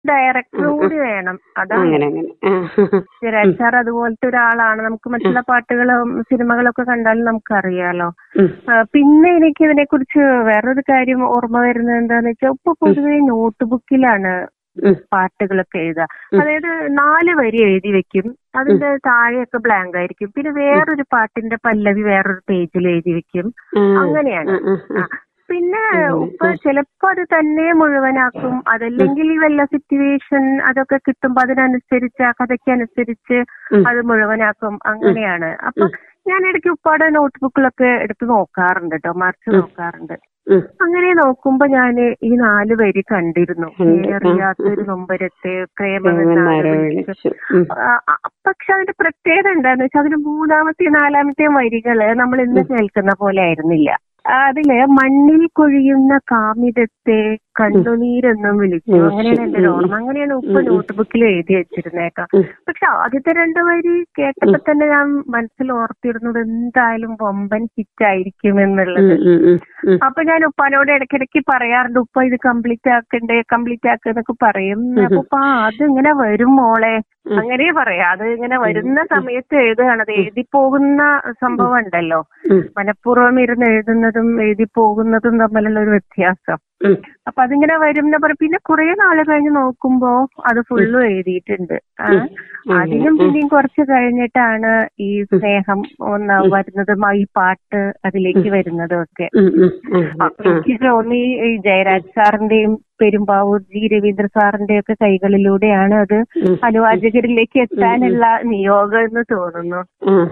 ഡയറക്ടറും കൂടി വേണം അതാണ് അങ്ങനെ അങ്ങനെ ആ. ജയരാജ് സാർ അതുപോലത്തെ ഒരാളാണ് നമുക്ക് മറ്റുള്ള പാട്ടുകളും സിനിമകളൊക്കെ കണ്ടാലും നമുക്കറിയാലോ ഉം. ആ, പിന്നെ എനിക്ക് ഇതിനെ കുറിച്ച് വേറൊരു കാര്യം ഓർമ്മ വരുന്നത് എന്താന്ന് വെച്ചാൽ ഇപ്പൊ പൊതുവെ നോട്ട് ബുക്കിലാണ് ഉം. പാട്ടുകളൊക്കെ എഴുതുക അതായത് നാല് വരി എഴുതി വെക്കും അതിന്റെ താഴെയൊക്കെ ബ്ലാങ്ക് ആയിരിക്കും പിന്നെ വേറൊരു പാട്ടിന്റെ പല്ലവി വേറൊരു പേജിൽ എഴുതി വെക്കും ആ. അങ്ങനെയാണ് ആ, ആ, ആ. പിന്നെ ഇപ്പൊ ചിലപ്പോ അത് തന്നെ മുഴുവനാക്കും അതല്ലെങ്കിൽ ഈ വല്ല സിറ്റുവേഷൻ അതൊക്കെ കിട്ടുമ്പോ അതിനനുസരിച്ച് ആ കഥയ്ക്ക് അനുസരിച്ച് ഉം. അത് മുഴുവനാക്കും അങ്ങനെയാണ് അപ്പൊ ഞാൻ ഇടയ്ക്ക് ഉപ്പാടെ നോട്ട്ബുക്കിലൊക്കെ എടുത്ത് നോക്കാറുണ്ട് കേട്ടോ മറിച്ച് നോക്കാറുണ്ട് ഉം. അങ്ങനെ നോക്കുമ്പോ ഞാൻ ഈ നാല് വരി കണ്ടിരുന്നു കണ്ടു. ആ, അറിയാത്തൊരു നൊമ്പരത്തെ പ്രേമെന്നാരോ പ്രേമെന്നാരോ വിളിച്ചു ഉം. പക്ഷെ അതിന്റെ പ്രത്യേകത എന്താന്ന് വെച്ചാൽ അതിന് മൂന്നാമത്തെ നാലാമത്തെ വരികള് നമ്മൾ ഇന്ന് കേൾക്കുന്ന പോലെ ആയിരുന്നില്ല അതില് മണ്ണിൽ കൊഴിയുന്ന കാമിതത്തെ കണ്ണുനീരെന്നും വിളിച്ചു അങ്ങനെയാണ് എന്റെ ഒരു ഓർമ്മ അങ്ങനെയാണ് ഉപ്പ നോട്ട്ബുക്കിൽ എഴുതി വെച്ചിരുന്നേക്കാം ഉം. പക്ഷെ ആദ്യത്തെ രണ്ട് വരി കേട്ടപ്പോ തന്നെ ഞാൻ മനസ്സിൽ ഓർത്തിരുന്നത് എന്തായാലും വമ്പൻ ഹിറ്റ് ആയിരിക്കും എന്നുള്ളത് ഉം, ഉം, ഉം, ഉം. അപ്പൊ ഞാൻ ഉപ്പാനോട് ഇടയ്ക്കിടയ്ക്ക് പറയാറുണ്ട് ഉപ്പ ഇത് കംപ്ലീറ്റ് ആക്കണ്ടേ കംപ്ലീറ്റ് ആക്കുന്നൊക്കെ പറയും അപ്പൊ ഉപ്പ ആ, അത് ഇങ്ങനെ വരും മോളെ അങ്ങനെ പറയാ അത് ഇങ്ങനെ വരുന്ന സമയത്ത് എഴുതുകയാണ് അത് എഴുതി പോകുന്ന സംഭവം ഉണ്ടല്ലോ ഉം. മനഃപൂർവ്വം ഇരുന്ന് എഴുതുന്നതും എഴുതി പോകുന്നതും തമ്മിലുള്ള ഒരു വ്യത്യാസം ഉം. അപ്പൊ അതിങ്ങനെ വരും എന്ന് പറയും പിന്നെ കുറെ നാള് കഴിഞ്ഞ് നോക്കുമ്പോ അത് ഫുള്ളും എഴുതിയിട്ടുണ്ട് ആ, അതിനും പിന്നെയും കുറച്ച് കഴിഞ്ഞിട്ടാണ് ഈ സ്നേഹം ഒന്ന് വരുന്നതും ആ ഈ പാട്ട് അതിലേക്ക് വരുന്നതും ഒക്കെ ഉം, ഉം, ഉം. അപ്പൊ എനിക്ക് തോന്നി ഈ ജയരാജ് സാറിന്റെയും പെരുമ്പാവൂർ ജി രവീന്ദ്ര സാറിന്റെ ഒക്കെ കൈകളിലൂടെയാണ് അത് ഉം. അനുവാചകരിലേക്ക് എത്താനുള്ള നിയോഗം എന്ന് തോന്നുന്നു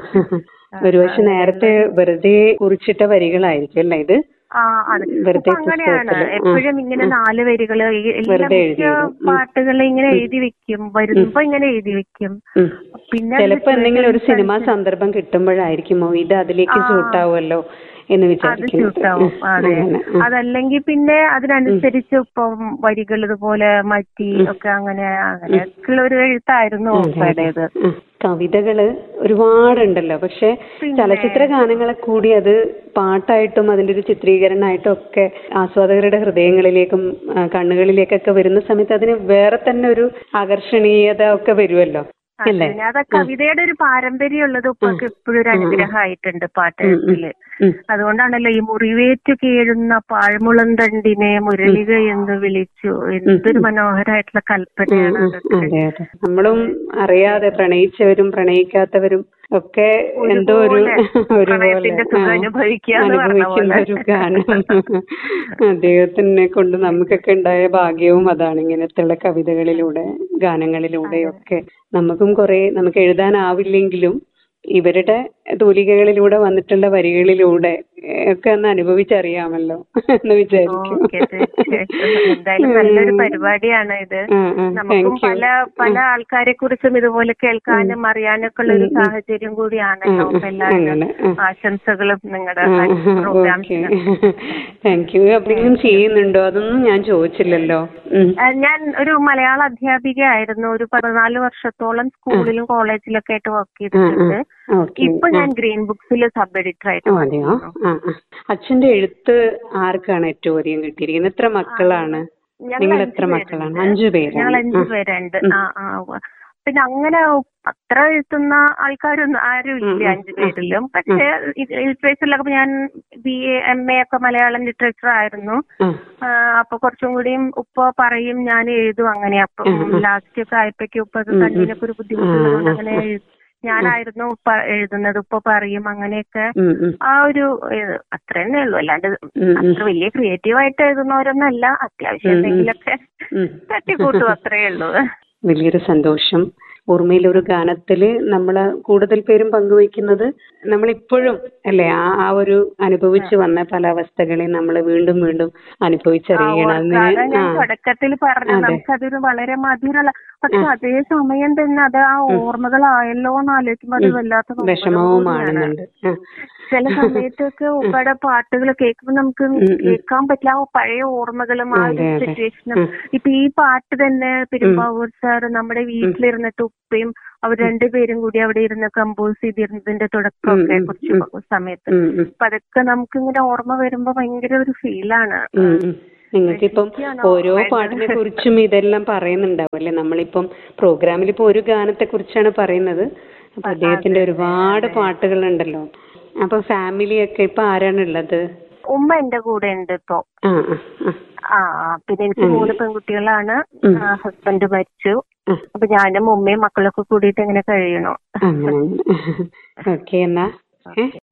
ആ. ഒരുപക്ഷെ നേരത്തെ വെറുതെ കുറിച്ചിട്ട വരികളായിരിക്കും അല്ലേ ഇത് ആ അതെ വെറുതെ ഇപ്പൊ അങ്ങനെയാണ് പുസ്തകത്തില്. എപ്പോഴും ഇങ്ങനെ നാല് വരികള് ഈ എല്ലാ വെറുതെ മിക്ക എഴുതിയിടും. ഉം. പാട്ടുകൾ ഇങ്ങനെ എഴുതി വെക്കും വരുമ്പോ ഇങ്ങനെ എഴുതി വെക്കും ഉം. പിന്നെ ചിലപ്പോ എന്തെങ്കിലും ഒരു സിനിമാ സന്ദർഭം കിട്ടുമ്പോഴായിരിക്കുമോ ഇത് അതിലേക്ക് സൂട്ടാവുമല്ലോ എന്ന് അത് വിചാരിക്കുന്നത് ചൂട്ടാവും അതെ അങ്ങനെ. ഉം. അതല്ലെങ്കിൽ പിന്നെ അതിനനുസരിച്ച് ഇപ്പം വരികൾ ഇതുപോലെ മാറ്റി ഒക്കെ അങ്ങനെ അങ്ങനെയൊക്കെയുള്ള ഒരു എഴുത്തായിരുന്നു ഉപ്പയുടേത് ഉം. കവിതകള് ഒരുപാടുണ്ടല്ലോ പക്ഷെ ചലച്ചിത്ര ഗാനങ്ങളെ കൂടി അത് പാട്ടായിട്ടും അതിന്റെ ഒരു ചിത്രീകരണമായിട്ടും ഒക്കെ ആസ്വാദകരുടെ ഹൃദയങ്ങളിലേക്കും ആ, കണ്ണുകളിലേക്കൊക്കെ വരുന്ന സമയത്ത് അതിന് വേറെ തന്നെ ഒരു ആകർഷണീയത ഒക്കെ വരുമല്ലോ അല്ലേ പിന്നെ അത് കവിതയുടെ ഒരു പാരമ്പര്യം ഉള്ളത് ഉപ്പൊക്കെ എപ്പോഴും ഒരു അനുഗ്രഹമായിട്ടുണ്ട് പാട്ടെഴുത്തില് ഉം. അതുകൊണ്ടാണല്ലോ ഈ മുറിവേറ്റു കീഴുന്ന പാഴ്മുളന്തണ്ടിനെ മുരളിക എന്ന് വിളിച്ചു എന്തൊരു മനോഹരമായിട്ടുള്ള കൽപ്പനയാണ് അതൊക്കെ അതെ അതെ നമ്മളും അറിയാതെ പ്രണയിച്ചവരും പ്രണയിക്കാത്തവരും ഒക്കെ എന്തോ ഒരു ഒരുപോലെ പ്രണയത്തിന്റെ സുഖം ആ, അനുഭവിക്കുക എന്ന് പറഞ്ഞ അനുഭവിക്കുന്ന പോലെ. ഒരു ഗാനം അദ്ദേഹത്തിനെ കൊണ്ട് നമുക്കൊക്കെ ഉണ്ടായ ഭാഗ്യവും അതാണ് ഇങ്ങനത്തെയുള്ള കവിതകളിലൂടെ ഗാനങ്ങളിലൂടെയൊക്കെ നമുക്കും കുറെ നമുക്ക് എഴുതാനാവില്ലെങ്കിലും ഇവരുടെ തൂലികകളിലൂടെ വന്നിട്ടുള്ള വരികളിലൂടെ ഏഹ്, ഒക്കെ ഒന്ന് അനുഭവിച്ചറിയാമല്ലോ എന്ന് വിചാരിക്കും ഓക്കെ തീർച്ചയായിട്ടും എന്തായാലും നല്ലൊരു പരിപാടിയാണ് ഇത് ആ, ആ, നമുക്കും thank you. പല പല ആൾക്കാരെ കുറിച്ചും ഇതുപോലെ കേൾക്കാനും അറിയാനൊക്കെ ഉള്ള ഒരു സാഹചര്യം കൂടിയാണല്ലോ അപ്പൊ എല്ലാവരും അങ്ങനെ, ആ. ആശംസകളും നിങ്ങളുടെ ഓക്കെ പ്രോഗ്രാംസിന് താങ്ക് യു എന്തെങ്കിലും ചെയ്യുന്നുണ്ടോ അതൊന്നും ഞാൻ ചോദിച്ചില്ലല്ലോ ഉം. ഞാൻ ഒരു മലയാള അധ്യാപികയായിരുന്നു ഒരു പതിനാല് വർഷത്തോളം സ്കൂളിലും കോളേജിലൊക്കെ ആയിട്ട് വർക്ക് ചെയ്തിട്ടുണ്ട് ഓക്കെ ഇപ്പൊ ഞാൻ ഗ്രീൻ ബുക്സിൽ സബ് എഡിറ്റർ ആയിട്ട് ഓ work അതെയോ ആ ആ. അച്ഛന്റെ എഴുത്ത് ആർക്കാണ് ഏറ്റവും അധികം കിട്ടിയിരിക്കുന്നത് എത്ര മക്കളാണ് ഞങ്ങൾ നിങ്ങൾ അഞ്ച് എത്ര മക്കളാണ് പേരുണ്ട്. അഞ്ചു ഞങ്ങൾ പേരാണ് അഞ്ചു പേരുണ്ട് ആ ആ ഉവ്വ്. പിന്നെ അങ്ങനെ അത്ര എഴുതുന്ന ആൾക്കാരൊന്നും ആരും ഇല്ല അഞ്ചു പേരിലും പക്ഷെ ലിറ്ററേച്ചറിലൊക്കെ ഞാൻ ബി എ എം എ ഒക്കെ മലയാളം ലിറ്ററേച്ചർ ആയിരുന്നു ആ. ആ, അപ്പൊ കുറച്ചും കൂടിയും ഉപ്പ പറയും ഞാൻ എഴുതും അങ്ങനെ അപ്പൊ ലാസ്റ്റ് ഒക്കെ ആയപ്പോഴേക്കും ഉപ്പ അത് കണ്ണിനൊക്കെ ഒരു ബുദ്ധിമുട്ടുള്ളതുകൊണ്ട് അങ്ങനെ എഴു- ഞാനായിരുന്നു ഉപ്പ എഴുതുന്നത് ഉപ്പ പറയും അങ്ങനെയൊക്കെ ഉം, ഉം. ആ ഒരു ഏഹ്, അത്ര തന്നെ ഉള്ളൂ അല്ലാണ്ട് ഉം, അത്ര വലിയ ക്രിയേറ്റീവ് ആയിട്ട് എഴുതുന്നവരൊന്നല്ല അത്യാവശ്യം എന്തെങ്കിലുമൊക്കെ ഉം. തട്ടിക്കൂട്ടും അത്രേ ഉള്ളൂ വലിയൊരു സന്തോഷം ഓർമ്മയിൽ ഒരു ഗാനത്തില് നമ്മള് കൂടുതൽ പേരും പങ്കുവയ്ക്കുന്നത് നമ്മളിപ്പോഴും അല്ലെ ആ ആ ഒരു അനുഭവിച്ചു വന്ന പല അവസ്ഥകളെയും നമ്മൾ വീണ്ടും വീണ്ടും അനുഭവിച്ചറിയണം അതാ അതിന് ഞാൻ ആ തുടക്കത്തിൽ പറഞ്ഞു അതെ. നമുക്കതൊരു വളരെ മധുരമുള്ള പക്ഷെ അതേ സമയം തന്നെ അത് ആ ഓർമ്മകളായല്ലോ എന്ന് ആലോചിക്കുമ്പോ അത് വല്ലാത്ത നൊമ്പരം കൂടിയാണ്. വിഷമവുമാണെന്നുണ്ട് ആ. ചില സമയത്തൊക്കെ ഉപ്പയുടെ പാട്ടുകൾ കേൾക്കുമ്പോൾ നമുക്ക് കേൾക്കാൻ പറ്റില്ല ആ പഴയ ഓർമ്മകളും ആ ഒരു അതെ, അതെ. സിറ്റുവേഷനും ഇപ്പൊ ഈ പാട്ട് തന്നെ പെരുമ്പാവൂർ സാർ നമ്മുടെ വീട്ടിലിരുന്നിട്ട് ഉപ്പയും അവർ രണ്ടുപേരും കൂടി അവിടെ ഇരുന്ന് കമ്പോസ് ചെയ്തിരുന്നതിന്റെ തുടക്കമൊക്കെ കുറച്ച് സമയത്ത് ഉം, ഉം. അപ്പൊ അതൊക്കെ നമുക്ക് ഇങ്ങനെ ഓർമ്മ വരുമ്പോ ഭയങ്കര ഒരു ഫീലാണ് ഉം, ഉം. നിങ്ങൾക്ക് ഇപ്പം ഓരോ പാട്ടിനെ കുറിച്ചും ഇതെല്ലാം പറയുന്നുണ്ടാവും അല്ലെ നമ്മളിപ്പം പ്രോഗ്രാമിൽ ഇപ്പൊ ഒരു ഗാനത്തെ കുറിച്ചാണ് പറയുന്നത് അപ്പൊ അദ്ദേഹത്തിന്റെ ഒരുപാട് പാട്ടുകളുണ്ടല്ലോ അപ്പൊ ഫാമിലി ഒക്കെ ഇപ്പൊ ആരാണുള്ളത് ഉമ്മ എന്റെ കൂടെ ഉണ്ട് ഇപ്പൊ ആ ആ ആ ആ ആ, പിന്നെ എനിക്ക് മൂന്ന് പെൺകുട്ടികളാണ് ഉം. ഹസ്ബൻഡ് മരിച്ചു ആ. അപ്പൊ ഞാനും ഉമ്മയും മക്കളൊക്കെ കൂടിയിട്ട് ഇങ്ങനെ കഴിയണു അങ്ങനെ ഓക്കെ എന്നാ ഏ